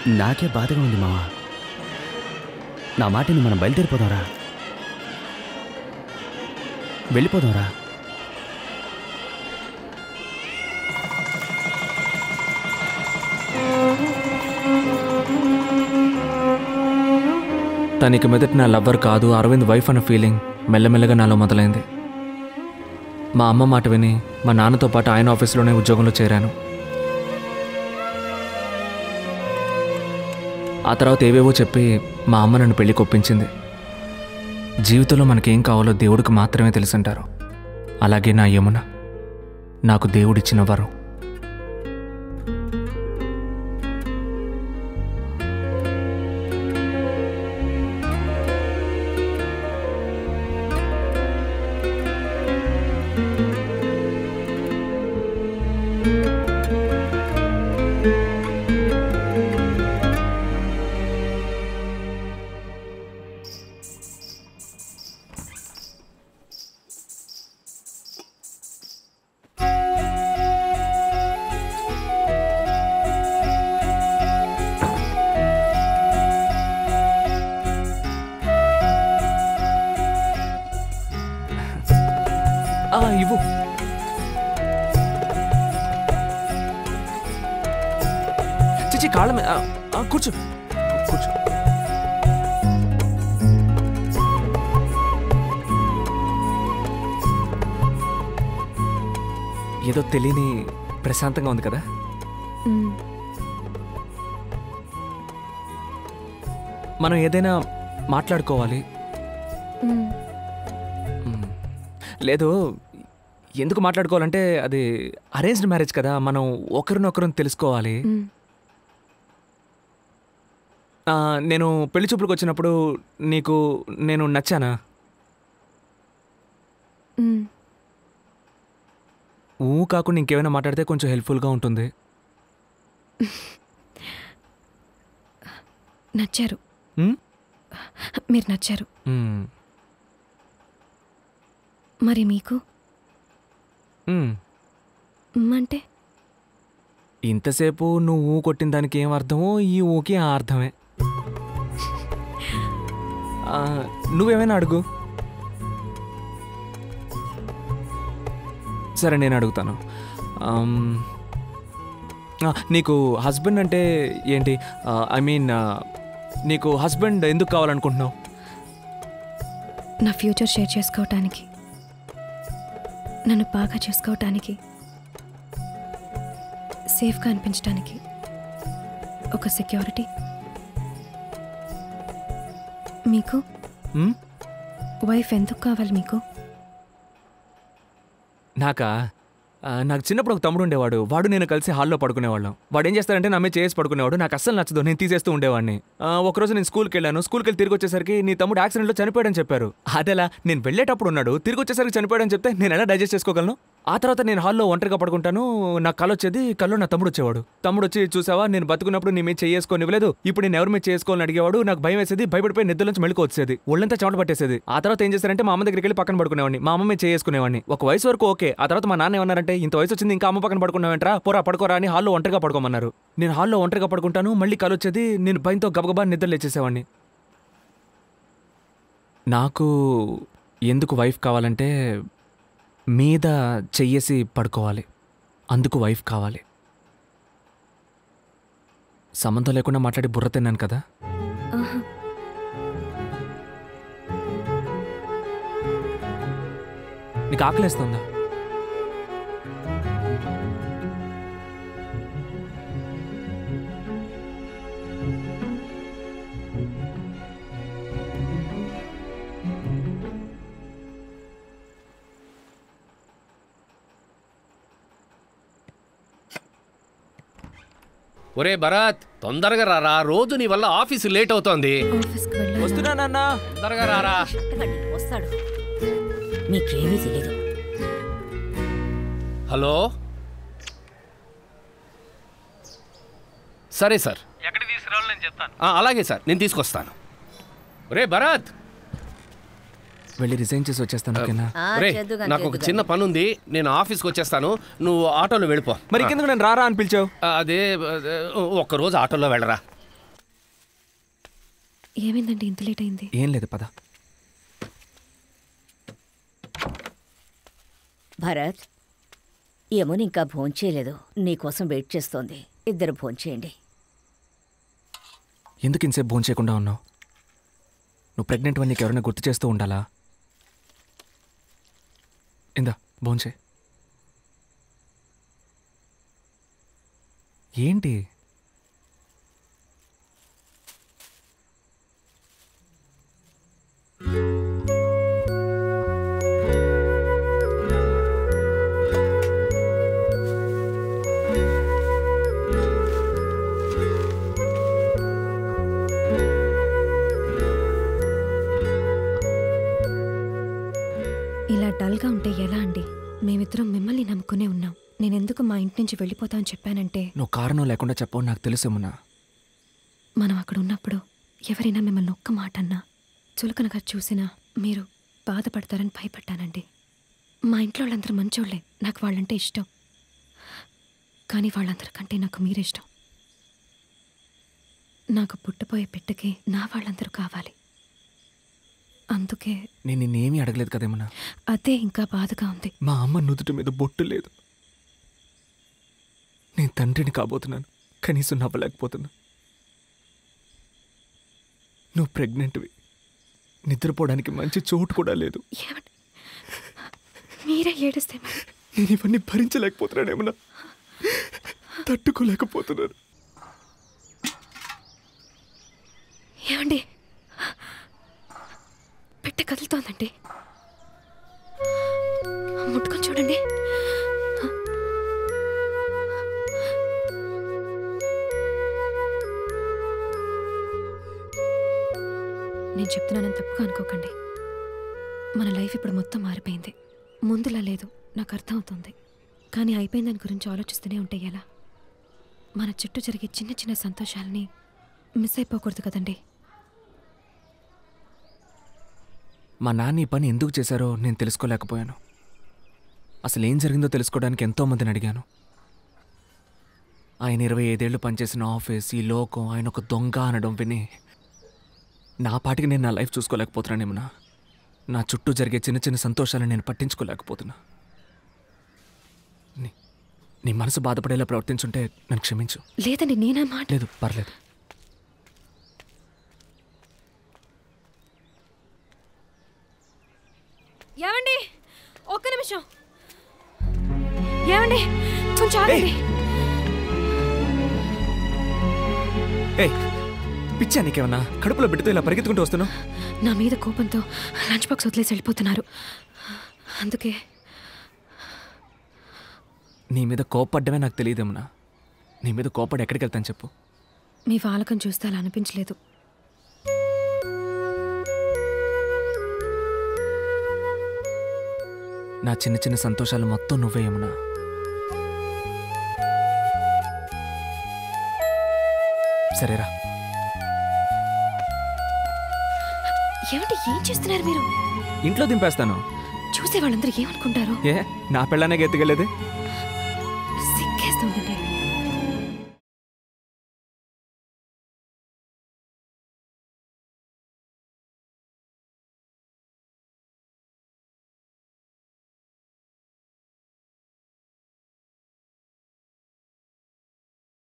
నాకే బాధగా ఉంది మావా నా మాటని మనం బయలుదేరిపోదాంరా వెళ్ళిపోదాంరా తనకి మెదట నా లవ్వర్ కాదు అరవింద్ వైఫ్ అన్న ఫీలింగ్ మెల్లమెల్లగా నాలో మొదలైంది మా అమ్మ మాట విని మా నాన్నతో పాటు ఆయన ఆఫీస్లోనే ఉద్యోగంలో చేరాను ఆ తర్వాత ఏవేవో చెప్పి మా అమ్మ నన్ను పెళ్లి కొప్పించింది జీవితంలో మనకేం కావాలో దేవుడికి మాత్రమే తెలుసుంటారు అలాగే నా యమున నాకు దేవుడిచ్చిన వరం ఆ, ఇవ్వు చిచి కాళ్ళ మీద ఆ, ఆ, కూర్చో కూర్చో ఏదో తెలియని ప్రశాంతంగా ఉంది కదా మ్మ్. మనం ఏదైనా మాట్లాడుకోవాలి మ్మ్. మ్మ్. లేదు ఎందుకు మాట్లాడుకోవాలంటే అది అరేంజ్డ్ మ్యారేజ్ కదా మనం ఒకరినొకరు తెలుసుకోవాలి మ్మ్. ఆ, నేను పెళ్లి చూపులకు వచ్చినప్పుడు నీకు నేను నచ్చానా మ్మ్. ఊ కాకుండా ఇంకేమైనా మాట్లాడితే కొంచెం హెల్ప్ఫుల్గా ఉంటుంది నచ్చారు మ్మ్? మీరు నచ్చారు మ్మ్. మరి మీకు మ్మ్. మ్మ్ అంటే ఇంతసేపు నువ్వు ఊ కొట్టిన దానికి ఏం అర్థమో ఈ ఊకి ఆ అర్థమే ఆ, నువ్వేమైనా అడుగు సరే నేను అడుగుతాను ఆమ్, ఆ, నీకు హస్బెండ్ అంటే ఏంటి ఐ మీన్ నీకు హస్బెండ్ ఎందుకు కావాలనుకుంటున్నావు నా ఫ్యూచర్ షేర్ చేసుకోవటానికి నన్ను బాగా చూసుకోవటానికి సేఫ్గా అనిపించడానికి ఒక సెక్యూరిటీ మీకు మ్మ్? వైఫ్ ఎందుకు కావాలి మీకు నాకా ఆ, నాకు చిన్నప్పుడు ఒక తమ్ముడు ఉండేవాడు వాడు నేను కలిసి హాల్లో పడుకునేవాళ్ళం వాడు ఏం చేస్తాడంటే నా మీద చేసి పడుకునేవాడు నాకు అస్సలు నచ్చదు నేను తీసేస్తూ ఉండేవాడిని ఆ, ఒకరోజు నేను స్కూల్కి వెళ్ళాను స్కూల్కి వెళ్ళి తిరిగి వచ్చేసరికి నీ తమ్ముడు యాక్సిడెంట్లో చనిపోయాడని చెప్పారు అదెలా నేను వెళ్ళేటప్పుడు ఉన్నాడు తిరిగి వచ్చేసరికి చనిపోయాడని చెప్తే నేను ఎలా డైజెస్ట్ చేసుకోగలను ఆ తర్వాత నేను హాల్లో ఒంటరిగా పడుకుంటాను నాకు కళ్ళు వచ్చేది కళ్ళు నా తమ్ముడు వచ్చేవాడు తమ్ముడు వచ్చి చూసావా నేను బతుకున్నప్పుడు నీ మీద చేసుకొని ఇవ్వలేదు ఇప్పుడు నేను ఎవరి మీద చేసుకోవాలని అడిగేవాడు నాకు భయం వేసేది భయపడిపోయి నిద్ర నుంచి మెళుకు వచ్చేది ఒళ్ళంతా చెమట పట్టేసేది ఆ తర్వాత ఏం చేశారంటే మా అమ్మ దగ్గరికి వెళ్ళి పక్కన పడుకునేవాడిని మా అమ్మ మీద చేసుకునేవాడిని ఒక వయసు వరకు ఓకే ఆ తర్వాత మా నాన్న ఏమన్నారంటే ఇంత వయసు వచ్చింది ఇంకా అమ్మ పక్కన పడుకున్నావేంట్రా పోరా పడుకోరా అని హాల్లో ఒంటరిగా పడుకోమన్నారు నేను హాల్లో ఒంటరిగా పడుకుంటాను మళ్ళీ కళ్ళు వచ్చేది నేను భయంతో గబగబా నిద్ర లేచేసేవాడిని నాకు ఎందుకు వైఫ్ కావాలంటే మీద చెయ్యేసి పడుకోవాలి అందుకు వైఫ్ కావాలి సంబంధం లేకుండా మాట్లాడి బుర్ర తిన్నాను కదా ఆహా. నీకు ఆకలేస్తుందా ఒరే భరత్ తొందరగా రారా రోజు నీ వల్ల ఆఫీసు లేట్ అవుతోంది ఆఫీస్కి వెళ్ళాలి వస్తున్నానన్నా తొందరగా రారా పెట్టకండి వస్తాడు మీకేమీ తెలీదు హలో సరే సార్ ఎక్కడికి తీసుకురావాలి నేను చెప్తాను ఆ, అలాగే సార్ నేను తీసుకొస్తాను ఒరే భరత్ వెళ్ళి రిజైన్ చేసి వచ్చేస్తాను ఓకేనా ఆ, ఒరే చేద్దుగాని, నాకు ఒక చేద్దుగాని. చిన్న పని ఉంది నేను ఆఫీస్కి వచ్చేస్తాను నువ్వు ఆటోలో వెళ్ళిపో మరి కిందకు నేను రారా అనిపించావు ఆ, అదే అదే, ఒక్కరోజు ఆటోలో వెళ్ళరా ఏమైందండి ఇంత లేట్ అయింది ఏం లేదు పద భరత్ యమున ఇంకా భోంచేయలేదు నీకోసం వెయిట్ చేస్తోంది ఇద్దరు భోంచేయండి ఎందుకు ఇంతసేపు భోజనం చేయకుండా ఉన్నావు నువ్వు ప్రెగ్నెంట్ అని నీకు ఎవరైనా గుర్తు చేస్తూ ఉండాలా ఇందా భోంచే ఏంటి ఇలా డల్గా ఉంటే ఎలా అండి మేమిద్దరం మిమ్మల్ని నమ్ముకునే ఉన్నాం నేనెందుకు మా ఇంటి నుంచి వెళ్ళిపోతా అని చెప్పానంటే నువ్వు కారణం లేకుండా చెప్పవు నాకు తెలుసేమున్నా మనం అక్కడ ఉన్నప్పుడు ఎవరైనా మిమ్మల్ని ఒక్క మాట అన్నా చులకనగా చూసినా మీరు బాధపడతారని భయపడ్డానండి మా ఇంట్లో వాళ్ళందరూ మంచోళ్ళే నాకు వాళ్ళంటే ఇష్టం కానీ వాళ్ళందరికంటే నాకు మీరే ఇష్టం నాకు పుట్టపోయే బిడ్డకి నా వాళ్ళందరూ కావాలి అందుకే నేను నిన్నేమీ అడగలేదు కదేమన్నా అదే ఇంకా బాధగా ఉంది మా అమ్మ నుదుటి మీద బొట్టు లేదు నేను తండ్రిని కాబోతున్నాను కనీసం నవ్వలేకపోతున్నా నువ్వు ప్రెగ్నెంట్వి నిద్రపోవడానికి మంచి చోటు కూడా లేదు ఏమండి మీరే ఏడిస్తే మరి నేను ఇవన్నీ భరించలేకపోతున్నానేమన్నా తట్టుకోలేకపోతున్నాను ఏమండి పెట్టె కదులుతోందండి ముట్టుకొని చూడండి నేను చెప్తున్నానని తప్పుగా అనుకోకండి మన లైఫ్ ఇప్పుడు మొత్తం మారిపోయింది ముందులా లేదు నాకు అర్థమవుతుంది కానీ అయిపోయిన దాని గురించి ఆలోచిస్తూనే ఉంటే ఎలా మన చుట్టూ జరిగే చిన్న చిన్న సంతోషాలని మిస్ అయిపోకూడదు కదండి మా నాన్న ఈ పని ఎందుకు చేశారో నేను తెలుసుకోలేకపోయాను అసలు ఏం జరిగిందో తెలుసుకోవడానికి ఎంతోమందిని అడిగాను ఆయన ఇరవై ఐదేళ్లు పనిచేసిన ఆఫీస్ ఈ లోకం ఆయన ఒక దొంగ అనడం విని నా పాటికి నేను నా లైఫ్ చూసుకోలేకపోతున్నానేమన్నా నా చుట్టూ జరిగే చిన్న చిన్న సంతోషాలను నేను పట్టించుకోలేకపోతున్నా నీ నీ మనసు బాధపడేలా ప్రవర్తించుంటే నన్ను క్షమించు లేదండి నేనా మాట లేదు పర్లేదు ఏమండి ఒక్క నిమిషం ఏమండి కొంచెం ఆగండి ఏ పిచ్చా నీకేమన్నా కడుపులో బిడ్డతో ఇలా పరిగెత్తుకుంటూ వస్తున్నావు నా మీద కోపంతో లంచ్ బాక్స్ వదిలేసి వెళ్ళిపోతున్నారు అందుకే నీ మీద కోపడ్డమే నాకు తెలియదేమన్నా నీ మీద కోపడి ఎక్కడికి వెళ్తాను చెప్పు మీ వాలకం చూస్తే అలా అనిపించలేదు నా చిన్న చిన్న సంతోషాలు మొత్తం నువ్వే యమునా సరేరా ఏమండి ఏం చేస్తున్నారు మీరు ఇంట్లో దింపేస్తాను చూసే వాళ్ళందరూ ఏమనుకుంటారు ఏ నా పెళ్ళానే ఎత్తుకెళ్ళేది